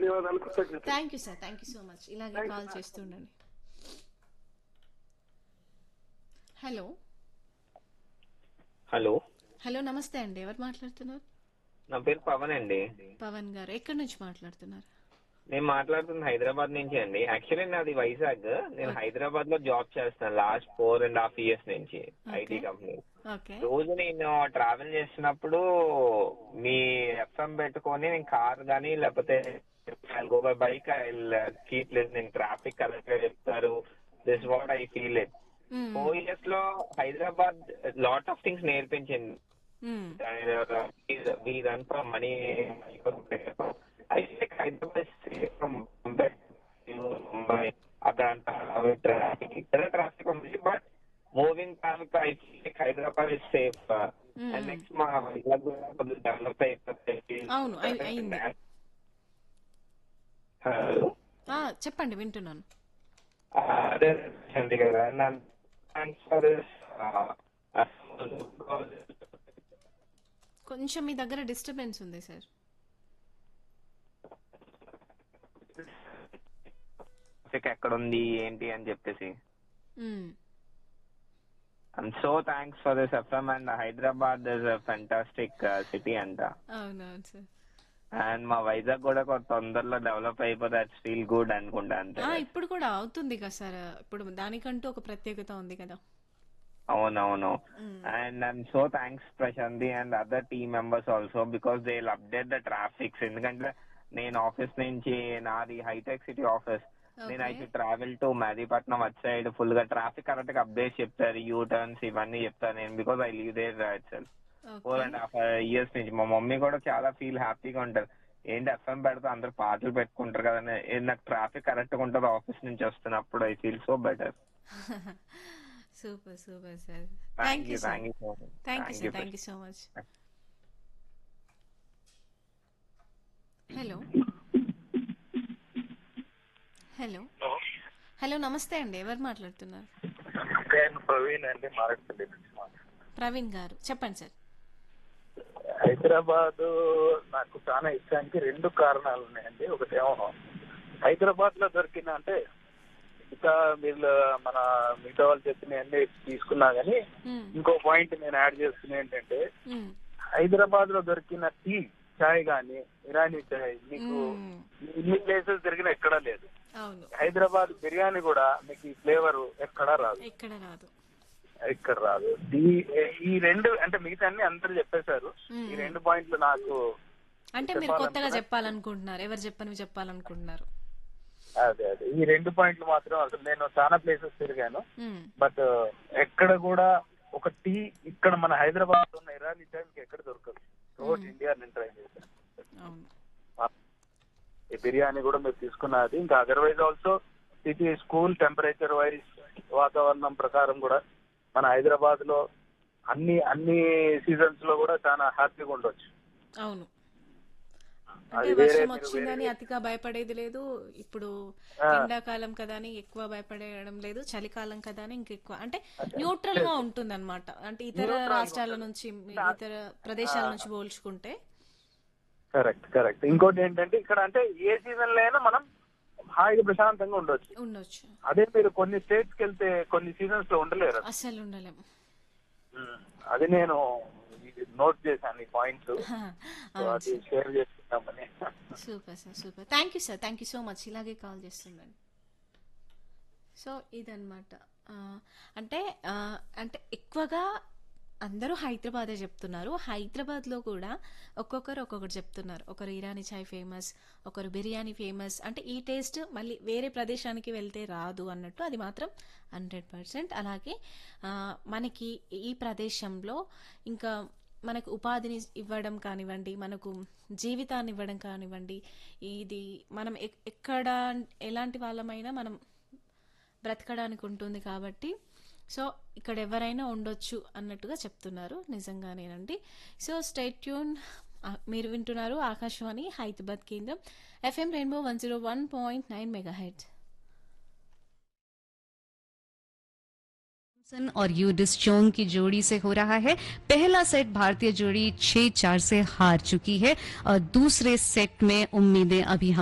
ధన్యవాదాలు కృతజ్ఞత thank you sir thank you so much ఇలాగే Thank you, కాల్ sir. చేస్తుండండి హలో హలో హలో నమస్తే అండి ఎవరు మాట్లాడుతున్నారు నా పేరు పవన్ అండి పవన్ గారు ఎక్కడి నుంచి మాట్లాడుతున్నారు నేను మాట్లాడుతుంది హైదరాబాద్ నుంచి అండి యాక్చువల్లీ నాది వైజాగ్ నేను హైదరాబాద్ లో జాబ్ చేస్తాను last four and half years నుంచి ఐటీ కంపెనీ ఓకే రోజు నేను ట్రావెల్ చేసినప్పుడు మీ ఎఫ్ఎం పెట్టుకొని నేను కార్ కానీ లేకపోతే go by bike I keep listening traffic correct గా చెప్తారు this what I feel it four years లో హైదరాబాద్ లాట్ ఆఫ్ థింగ్స్ నేర్పించింది we run for money. I think Hyderabad is safe from Mumbai to Mumbai. అక్కడ traffic ఇక్కడ traffic ఉంది but moving traffic I think Hyderabad is safe and next మా వైజాగ్ కూడా కొద్దిగా develop అయిపోతుంది అవును, అయి- అయింది. హలో ఆ, చెప్పండి వింటున్నాను అదే అండి కదా థ్యాంక్స్ ఫర్ దిస్ కొంచెం మీ దగ్గర డిస్టర్బెన్స్ ఉంది సార్ ట్రాఫిక్ ఎక్కడ ఉంది ఏంటి అని చెప్పేసి మ్మ్. I'm so thanks for this FM and Hyderabad is a fantastic city అంట అవునవును సార్ అండ్ మా వైజాగ్ కూడా కొంత తొందరలో డెవలప్ అయిపోతే అట్స్ ఫీల్ గుడ్ అనుకుంటా అంతే ఆ, ఇప్పుడు కూడా అవుతుంది కదా సార్ ఇప్పుడు దానికంటూ ఒక ప్రత్యేకత ఉంది కదా అవునవును and I'm so thanks Prashanti and other team members also because they update the traffics ఎందుకంటే నేను ఆఫీస్ నుంచి నాది హైటెక్ సిటీ ఆఫీస్ నేను అయితే travel to Mehdipatnam at side full గా ట్రాఫిక్ కరెక్ట్ గా అప్డేట్ చెప్తారు యూ టర్న్స్ ఇవన్నీ చెప్తాను నేను because I leave there sell four and half years నుంచి మా మమ్మీ కూడా చాలా ఫీల్ హ్యాపీగా ఉంటారు ఏంటి ఎఫ్ఎం పెడితే అందరు పాటలు పెట్టుకుంటారు కదా అని. ఏ నాకు ట్రాఫిక్ కరెక్ట్ గా ఉంటుంది ఆఫీస్ నుంచి వస్తున్నప్పుడు I feel so better super super sir thank thank you you sir thank you so much thank you sir thank you so much hello hello hello నమస్తే అండి ఎవరు మాట్లాడుతున్నారు నేను ప్రవీణ్ అండి మారేడుపల్లి నుంచి మాట్లాడుతున్నాను. ప్రవీణ్ గారు చెప్పండి సార్ హైదరాబాద్ నాకు చాలా ఇష్టానికి రెండు కారణాలు ఉన్నాయండి ఒకటేమో హైదరాబాద్ లో దొరికిన అంటే మిగతా వీళ్ళు మన మిగతా వాళ్ళు చెప్పిన అన్ని తీసుకున్నా గానీ మ్మ్. ఇంకో పాయింట్ నేను యాడ్ చేసుకునే ఏంటంటే మ్మ్. హైదరాబాద్ లో దొరికిన టీ చాయ్ గానీ ఇరానీ చాయ్ మీకు మ్మ్. ఇన్ని ప్లేసెస్ దొరికిన ఎక్కడా లేదు అవును హైదరాబాద్ బిర్యానీ కూడా మీకు ఈ ఫ్లేవర్ ఎక్కడా రాదు ఇక్కడ రాదు ఇక్కడ రాదు ఈ- ఈ రెండు అంటే మిగతా అన్ని అందరూ చెప్పేశారు మ్మ్. ఈ రెండు పాయింట్లు నాకు అంటే మీరు కొత్తగా చెప్పాలనుకుంటున్నారు ఎవరు చెప్పనివి చెప్పాలనుకుంటున్నారు అదే అదే ఈ రెండు పాయింట్లు మాత్రం అసలు నేను చాలా ప్లేసెస్ తిరిగాను మ్మ్. బట్ ఎక్కడ కూడా ఒక టీ ఇక్కడ మన హైదరాబాద్ లో ఉన్న ఇరానీ టైంకి ఎక్కడ దొరకదు రోడ్ ఇండియా నేను ట్రై చేశాను అవును ఈ బిర్యానీ కూడా మీరు తీసుకున్నది ఇంకా otherwise also city school temperature wise వాతావరణం ప్రకారం కూడా మన హైదరాబాద్ లో అన్ని అన్ని సీజన్స్ లో కూడా చాలా హ్యాపీగా ఉండొచ్చు అవును అది అంటే వేరే వర్షం మీరు వచ్చిందని అతిగా భయపడేది లేదు ఇప్పుడు ఎండాకాలం కదా అని ఎక్కువ భయపడేయడం లేదు చలికాలం కదా అని ఇంకెక్కువ అంటే న్యూట్రల్ గా ఉంటుంది అనమాట అంటే ఇతర రాష్ట్రాల నుంచి ఇతర ప్రదేశాల నుంచి పోల్చుకుంటే కరెక్ట్ కరెక్ట్ ఇంకోటి ఏంటంటే ఇక్కడ అంటే ఏ సీజన్ లో అయినా మనం హాయిగా ప్రశాంతంగా ఉండొచ్చు ఉండొచ్చు అదే మీరు కొన్ని స్టేట్స్ కి వెళ్తే కొన్ని సీజన్స్ లో ఉండలేరు అసలు ఉండలేం ఉమ్, అది నేను నోట్ చేశాను ఈ పాయింట్స్ అది షేర్ చేసుకుందామని super sir super thank you sir thank you so much ఇలాగే కాల్ చేస్తుండండి సో ఇదన్నమాట ఆ, అంటే ఆ, అంటే ఎక్కువగా అందరూ హైదరాబాదే చెప్తున్నారు హైదరాబాద్లో కూడా ఒక్కొక్కరు ఒక్కొక్కటి చెప్తున్నారు ఒకరు ఇరానీ చాయ్ ఫేమస్ ఒకరు బిర్యానీ ఫేమస్ అంటే ఈ టేస్ట్ మళ్ళీ వేరే ప్రదేశానికి వెళ్తే రాదు అన్నట్టు అది మాత్రం హండ్రెడ్ పర్సెంట్ అలాగే ఆ, మనకి ఈ ప్రదేశంలో ఇంకా మనకు ఉపాధిని ఇవ్వడం కానివ్వండి మనకు జీవితాన్ని ఇవ్వడం కానివ్వండి ఇది మనం ఎక్- ఎక్కడ ఎలాంటి వాళ్ళమైనా మనం బ్రతకడానికి ఉంటుంది కాబట్టి సో ఇక్కడ ఎవరైనా ఉండొచ్చు అన్నట్టుగా చెప్తున్నారు నిజంగానేనండి సో స్టేట్ ట్యూన్ మీరు వింటున్నారు ఆకాశవాణి హైదరాబాద్ కేంద్రం FM rainbow one zero one point nine mega head Johnson और यू डिस्चोंग की जोड़ी से हो रहा है पहला सेट भारतीय जोड़ी छह चार से हार चुकी है और दूसरे सेट में उम्मीदें अभी हम